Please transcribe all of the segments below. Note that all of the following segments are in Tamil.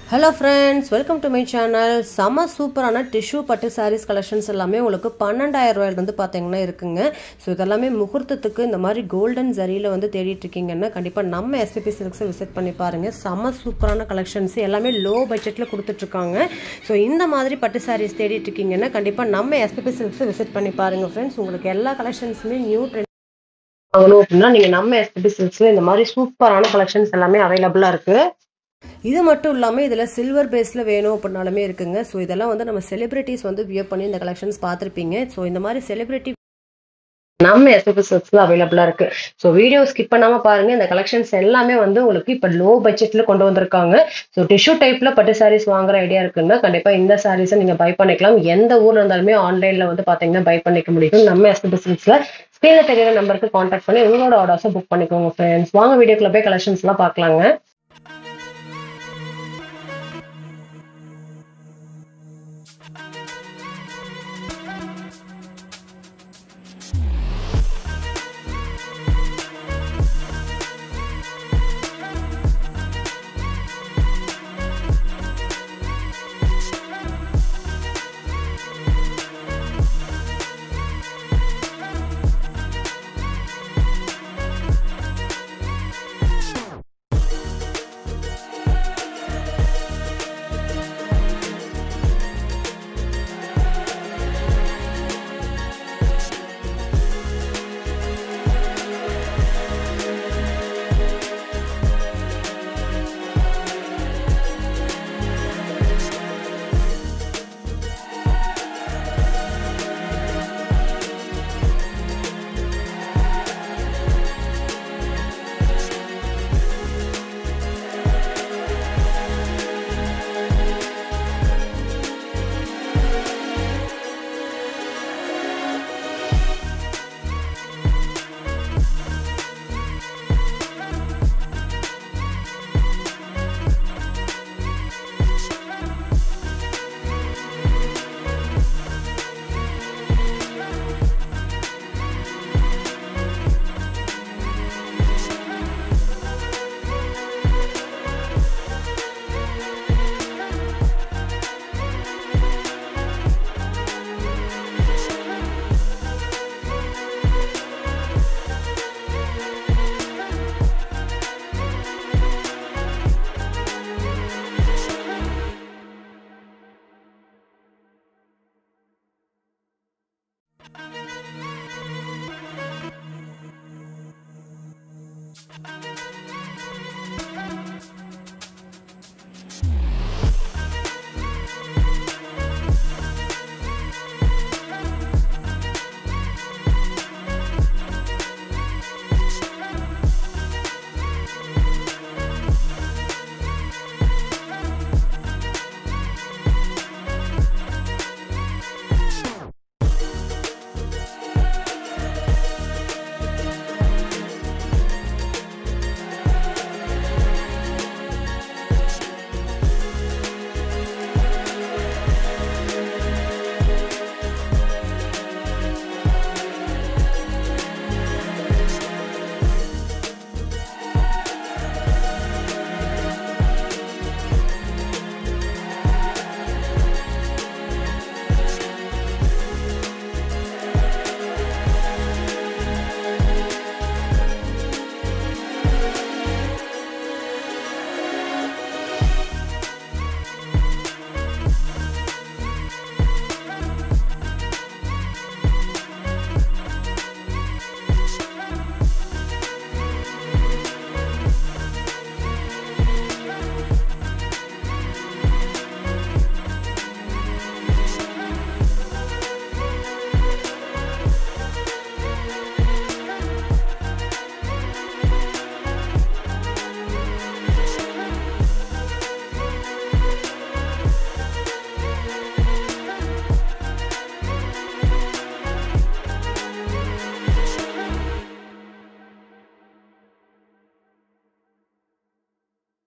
Hello friends welcome to my channel செம சூப்பரான டிஷ்யூ பட்டு சாரீஸ் கலெக்ஷன்ஸ் எல்லாமே உங்களுக்கு பன்னெண்டாயிரம் ரூபாயிலிருந்து பார்த்தீங்கன்னா இருக்குங்க ஸோ இதெல்லாமே முகூர்த்தத்துக்கு இந்த மாதிரி கோல்டன் ஜரியில் வந்து தேடிட்டு இருக்கீங்கன்னா கண்டிப்பாக நம்ம எஸ்பிபி சில்க்ஸை விசிட் பண்ணி பாருங்கள் செம சூப்பரான கலெக்ஷன்ஸ் எல்லாமே லோ பட்ஜெட்டில் கொடுத்துட்ருக்காங்க ஸோ இந்த மாதிரி பட்டு சாரீஸ் தேடிட்டு இருக்கீங்கன்னா கண்டிப்பாக நம்ம எஸ்பிபி சில்க்ஸை விசிட் பண்ணி பாருங்கள் ஃப்ரெண்ட்ஸ் உங்களுக்கு எல்லா கலெக்ஷன்ஸுமே நியூ ட்ரெண்ட் வாங்கணும் அப்படின்னா நீங்கள் நம்ம எஸ்பிபி சில்க்ஸில் இந்த மாதிரி சூப்பரான கலெக்ஷன்ஸ் எல்லாமே அவைலபிளாக இருக்குது இது மட்டும் இல்லாமல் இதில் சில்வர் பேஸில் வேணும் அப்படின்னாலுமே இருக்குங்க ஸோ இதெல்லாம் வந்து நம்ம செலிபிரிட்டிஸ் வந்து வியூ பண்ணி இந்த கலெக்ஷன்ஸ் பார்த்துருப்பீங்க ஸோ இந்த மாதிரி செலிபிரிட்டி நம்ம எஸ்எஃப்எஸ்எஸ்ல அவைலபிளாக இருக்கு ஸோ வீடியோ ஸ்கிப் பண்ணாமல் பாருங்க இந்த கலெக்ஷன்ஸ் எல்லாமே வந்து உங்களுக்கு இப்போ லோ பட்ஜெட்டில் கொண்டு வந்திருக்காங்க ஸோ டிஷ்யூ டைப்ல பட்டு சாரீஸ் வாங்குற ஐடியா இருக்குன்னா கண்டிப்பாக இந்த சாரீஸை நீங்கள் பை பண்ணிக்கலாம் எந்த ஊர்ல இருந்தாலுமே ஆன்லைனில் வந்து பார்த்தீங்கன்னா பை பண்ணிக்க முடியும் நம்ம எஸ்எஃப்எஸ்எஸ்ல ஸ்க்ரீனில் தெரியிற நம்பருக்கு கான்டாக்ட் பண்ணி உங்களோட ஆர்டர்ஸை புக் பண்ணிக்கோங்க ஃப்ரெண்ட்ஸ் வாங்க வீடியோக்குள்ள போய் கலெக்ஷன்ஸ்லாம் பார்க்கலாங்க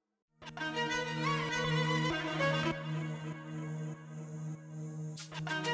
Thank you.